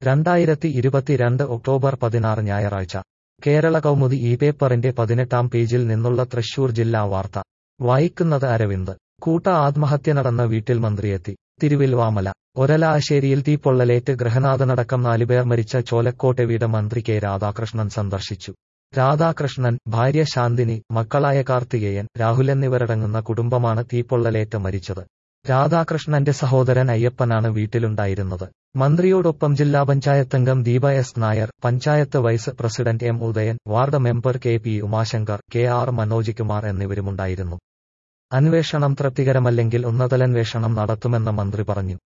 രണ്ടായിരത്തി ഇരുപത്തിരണ്ട് ഒക്ടോബർ പതിനാറ് ഞായറാഴ്ച കേരള കൗമുദി ഈ പേപ്പറിന്റെ പതിനെട്ടാം പേജിൽ നിന്നുള്ള തൃശൂർ ജില്ലാ വാർത്ത വായിക്കുന്നത് അരവിന്ദ് കൂട്ട ആത്മഹത്യ നടന്ന വീട്ടിൽ മന്ത്രിയെത്തി തിരുവിൽവാമല ഒരലാശ്ശേരിയിൽ തീപ്പൊള്ളലേറ്റ് ഗൃഹനാഥനടക്കം നാലുപേർ മരിച്ച ചോലക്കോട്ടെ വീട് മന്ത്രി കെ രാധാകൃഷ്ണൻ സന്ദർശിച്ചു രാധാകൃഷ്ണൻ ഭാര്യ ശാന്തിനി മക്കളായ കാർത്തികേയൻ രാഹുൽ എന്നിവരടങ്ങുന്ന കുടുംബമാണ് തീപ്പൊള്ളലേറ്റ് മരിച്ചത് രാധാകൃഷ്ണന്റെ സഹോദരൻ അയ്യപ്പനാണ് വീട്ടിലുണ്ടായിരുന്നത് മന്ത്രിയോടൊപ്പം ജില്ലാ പഞ്ചായത്തംഗം Deepa S Nair panchayat vice president M Udayan ward member K P Umashankar K R Manoj Kumar എന്നിവരുമുണ്ടായിരുന്നു അന്വേഷണം തൃപ്തികരമല്ലെങ്കിൽ ഉന്നതലന്വേഷണം നടത്തുമെന്ന് മന്ത്രി പറഞ്ഞു